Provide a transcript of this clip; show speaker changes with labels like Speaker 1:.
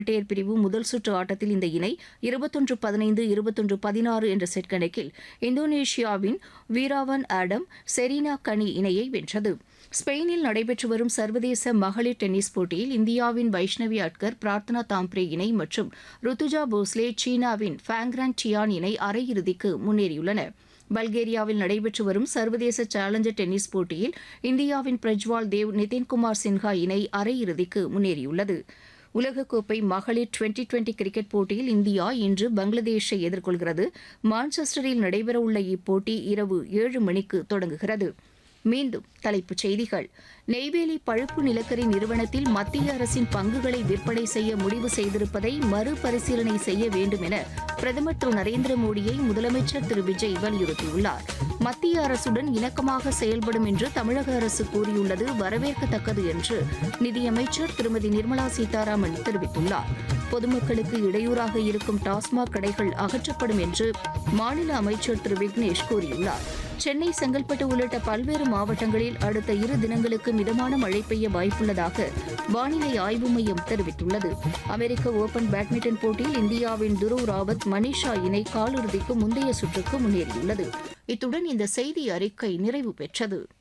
Speaker 1: இரட்டையர் பிரிவு முதல் சுற்று ஆட்டத்தில் இந்த இணை இருபத்தொன்று பதினைந்து இருபத்தொன்று பதினாறு என்ற செட் கணக்கில் இந்தோனேஷியாவின் வீராவன் ஆடம் செரீனா கனி இணையை வென்றது ஸ்பெயினில் நடைபெற்று வரும் சர்வதேச மகளிர் டென்னிஸ் போட்டியில் இந்தியாவின் வைஷ்ணவி அட்கர் பிரார்த்தனா தாம்ப்ரே இணை மற்றும் ருத்துஜா போஸ்லே சீனாவின் ஃபேங்ரான் டியான் இணை அரையிறுதிக்கு முன்னேறியுள்ளன பல்கேரியாவில் நடைபெற்று வரும் சர்வதேச சேலஞ்சர் டென்னிஸ் போட்டியில் இந்தியாவின் பிரஜ்வால் தேவ் நிதின்குமார் சின்ஹா இணை அரையிறுதிக்கு முன்னேறியுள்ளது உலகக்கோப்பை மகளிர் டுவெண்டி டுவெண்டி கிரிக்கெட் போட்டியில் இந்தியா இன்று பங்களாதேஷை எதிர்கொள்கிறது மான்செஸ்டரில் நடைபெறவுள்ள இப்போட்டி இரவு ஏழு மணிக்கு தொடங்குகிறது மீண்டும் தலைப்புச் செய்திகள் நெய்வேலி பழுப்பு நிலக்கரி நிறுவனத்தில் மத்திய அரசின் பங்குகளை விற்பனை செய்ய முடிவு செய்திருப்பதை மறுபரிசீலனை செய்ய வேண்டும் என பிரதமர் திரு நரேந்திர மோடியை முதலமைச்சர் திரு விஜய் வலியுறுத்தியுள்ளார் மத்திய அரசுடன் இணக்கமாக செயல்படும் என்று தமிழக அரசு கூறியுள்ளது வரவேற்கத்தக்கது என்று நிதியமைச்சர் திருமதி நிர்மலா சீதாராமன் தெரிவித்துள்ளார் பொதுமக்களுக்கு இடையூறாக இருக்கும் டாஸ்மாக் கடைகள் அகற்றப்படும் என்று மாநில அமைச்சர் திரு விக்னேஷ் கூறியுள்ளார் சென்னை செங்கல்பட்டு உள்ளிட்ட பல்வேறு மாவட்டங்களில் அடுத்த இரு தினங்களுக்கு மிதமான மழை பெய்ய வாய்ப்புள்ளதாக வானிலை ஆய்வு மையம் தெரிவித்துள்ளது அமெரிக்க ஓபன் பேட்மிண்டன் போட்டியில் இந்தியாவின் துருவ் ராவத் மனிஷா இணை காலிறுதிக்கு முந்தைய சுற்றுக்கு முன்னேறியுள்ளது இத்துடன் இந்த செய்தி அறிக்கை நிறைவு பெற்றது